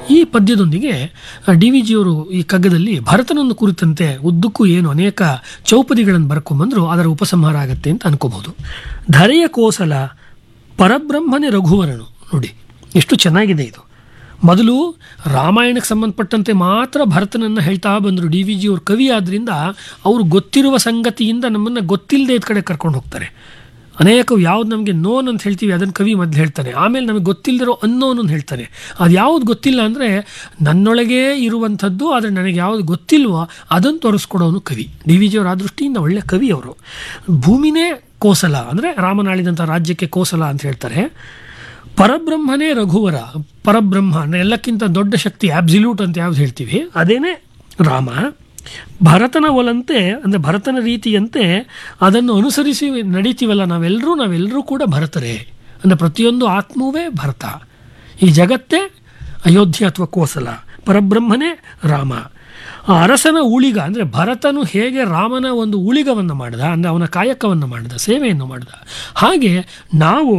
ಈ ಪದ್ಯದೊಂದಿಗೆ D V ಜಿಯವರು ಈ ಕಗ್ಗದಲ್ಲಿ ಭರತನನ್ನು ಕುರಿತಂತೆ ಉದ್ದಕ್ಕೂ ಏನು ಅನೇಕ ಚೌಪದಿಗಳನ್ನು ಬರ್ಕೊಂಬಂದ್ರು ಅದರ ಉಪಸಂಹಾರ ಆಗತ್ತೆ ಅಂತ ಅನ್ಕೋಬಹುದು ಧರೆಯ ಕೋಸಲ ಪರಬ್ರಹ್ಮನೇ ರಘುವರನು ನೋಡಿ ಎಷ್ಟು ಚೆನ್ನಾಗಿದೆ ಇದು ಮೊದಲು ರಾಮಾಯಣಕ್ಕೆ ಸಂಬಂಧಪಟ್ಟಂತೆ ಮಾತ್ರ ಭರತನನ್ನು ಹೇಳ್ತಾ ಬಂದರು ಡಿ ವಿ ಜಿ ಅವ್ರ ಕವಿ ಆದ್ದರಿಂದ ಅವರು ಗೊತ್ತಿರುವ ಸಂಗತಿಯಿಂದ ನಮ್ಮನ್ನು ಗೊತ್ತಿಲ್ಲದೆ ಇದ್ ಕಡೆ ಕರ್ಕೊಂಡು ಹೋಗ್ತಾರೆ ಅನೇಕ ಯಾವ್ದು ನಮಗೆ ನೋನ್ ಅಂತ ಹೇಳ್ತೀವಿ ಅದನ್ನು ಕವಿ ಮೊದಲು ಹೇಳ್ತಾನೆ ಆಮೇಲೆ ನಮಗೆ ಗೊತ್ತಿಲ್ಲದಿರೋ ಅನ್ನೋನ್ ಅಂತ ಹೇಳ್ತಾನೆ ಅದು ಯಾವ್ದು ಗೊತ್ತಿಲ್ಲ ಅಂದರೆ ನನ್ನೊಳಗೇ ಇರುವಂಥದ್ದು ಆದರೆ ನನಗೆ ಯಾವ್ದು ಗೊತ್ತಿಲ್ವೋ ಅದನ್ನು ತೋರಿಸ್ಕೊಡೋನು ಕವಿ ಡಿ ವಿ ಜಿಯವರು ಆ ದೃಷ್ಟಿಯಿಂದ ಒಳ್ಳೆ ಕವಿ ಅವರು ಭೂಮಿನೇ ಕೋಸಲ ಅಂದರೆ ರಾಮನಾಳಿದಂಥ ರಾಜ್ಯಕ್ಕೆ ಕೋಸಲ ಅಂತ ಹೇಳ್ತಾರೆ ಪರಬ್ರಹ್ಮನೇ ರಘುವರ ಪರಬ್ರಹ್ಮ ಅಂದ್ರೆ ಎಲ್ಲಕ್ಕಿಂತ ದೊಡ್ಡ ಶಕ್ತಿ ಆಬ್ಸಿಲ್ಯೂಟ್ ಅಂತ ಯಾವ್ದು ಹೇಳ್ತೀವಿ ಅದೇನೇ ರಾಮ ಭರತನ ಒಲಂತೆ ಅಂದರೆ ಭರತನ ರೀತಿಯಂತೆ ಅದನ್ನು ಅನುಸರಿಸಿ ನಡೀತೀವಲ್ಲ ನಾವೆಲ್ಲರೂ ನಾವೆಲ್ಲರೂ ಕೂಡ ಭರತರೇ ಅಂದರೆ ಪ್ರತಿಯೊಂದು ಆತ್ಮವೇ ಭರತ ಈ ಜಗತ್ತೇ ಅಯೋಧ್ಯೆ ಅಥವಾ ಕೋಸಲ ಪರಬ್ರಹ್ಮನೇ ರಾಮ ಆ ಅರಸನ ಉಳಿಗ ಅಂದರೆ ಭರತನು ಹೇಗೆ ರಾಮನ ಒಂದು ಉಳಿಗವನ್ನು ಮಾಡಿದ ಅಂದರೆ ಅವನ ಕಾಯಕವನ್ನು ಮಾಡಿದ ಸೇವೆಯನ್ನು ಮಾಡಿದ ಹಾಗೆ ನಾವು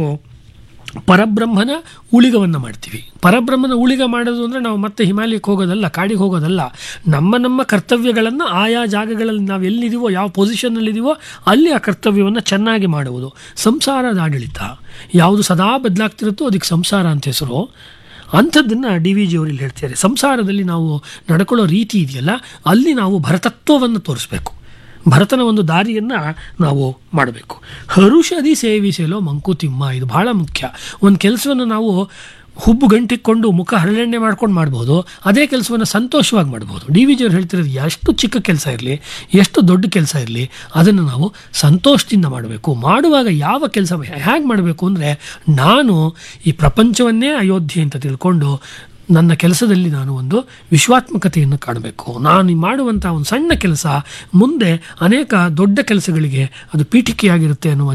ಪರಬ್ರಹ್ಮನ ಉಳಿಗವನ್ನು ಮಾಡ್ತೀವಿ ಪರಬ್ರಹ್ಮನ ಉಳಿಗ ಮಾಡೋದು ಅಂದರೆ ನಾವು ಮತ್ತೆ ಹಿಮಾಲಯಕ್ಕೆ ಹೋಗೋದಲ್ಲ ಕಾಡಿಗೆ ಹೋಗೋದಲ್ಲ ನಮ್ಮ ನಮ್ಮ ಕರ್ತವ್ಯಗಳನ್ನು ಆಯಾ ಜಾಗಗಳಲ್ಲಿ ನಾವು ಎಲ್ಲಿದ್ದೀವೋ ಯಾವ ಪೊಸಿಷನ್ನಲ್ಲಿದ್ದೀವೋ ಅಲ್ಲಿ ಆ ಕರ್ತವ್ಯವನ್ನು ಚೆನ್ನಾಗಿ ಮಾಡುವುದು ಸಂಸಾರದ ಆಡಳಿತ ಯಾವುದು ಸದಾ ಬದಲಾಗ್ತಿರುತ್ತೋ ಅದಕ್ಕೆ ಸಂಸಾರ ಅಂತ ಹೆಸರು ಅಂಥದ್ದನ್ನು ಡಿ ವಿ ಜಿ ಅವರು ಇಲ್ಲಿ ಹೇಳ್ತಾರೆ ಸಂಸಾರದಲ್ಲಿ ನಾವು ನಡ್ಕೊಳ್ಳೋ ರೀತಿ ಇದೆಯಲ್ಲ ಅಲ್ಲಿ ನಾವು ಭರತತ್ವವನ್ನು ತೋರಿಸ್ಬೇಕು ಭರತನ ಒಂದು ದಾರಿಯನ್ನು ನಾವು ಮಾಡಬೇಕು ಹರುಷದಿ ಸೇವಿಸಲು ಮಂಕುತಿಮ್ಮ ಇದು ಬಹಳ ಮುಖ್ಯ ಒಂದು ಕೆಲಸವನ್ನು ನಾವು ಹುಬ್ಬು ಗಂಟಿಕ್ಕೊಂಡು ಮುಖ ಹರಳೆಣ್ಣೆ ಮಾಡ್ಕೊಂಡು ಮಾಡ್ಬೋದು ಅದೇ ಕೆಲಸವನ್ನು ಸಂತೋಷವಾಗಿ ಮಾಡ್ಬೋದು ಡಿ ವಿ ಜಿಯವ್ರು ಹೇಳ್ತಿರೋದು ಎಷ್ಟು ಚಿಕ್ಕ ಕೆಲಸ ಇರಲಿ ಎಷ್ಟು ದೊಡ್ಡ ಕೆಲಸ ಇರಲಿ ಅದನ್ನು ನಾವು ಸಂತೋಷದಿಂದ ಮಾಡಬೇಕು ಮಾಡುವಾಗ ಯಾವ ಕೆಲಸ ಹೇಗೆ ಮಾಡಬೇಕು ಅಂದರೆ ನಾನು ಈ ಪ್ರಪಂಚವನ್ನೇ ಅಯೋಧ್ಯೆ ಅಂತ ತಿಳ್ಕೊಂಡು ನನ್ನ ಕೆಲಸದಲ್ಲಿ ನಾನು ಒಂದು ವಿಶ್ವಾತ್ಮಕತೆಯನ್ನು ಕಾಣಬೇಕು ನಾನು ಮಾಡುವಂಥ ಒಂದು ಸಣ್ಣ ಕೆಲಸ ಮುಂದೆ ಅನೇಕ ದೊಡ್ಡ ಕೆಲಸಗಳಿಗೆ ಅದು ಪೀಠಿಕೆಯಾಗಿರುತ್ತೆ ಅನ್ನುವ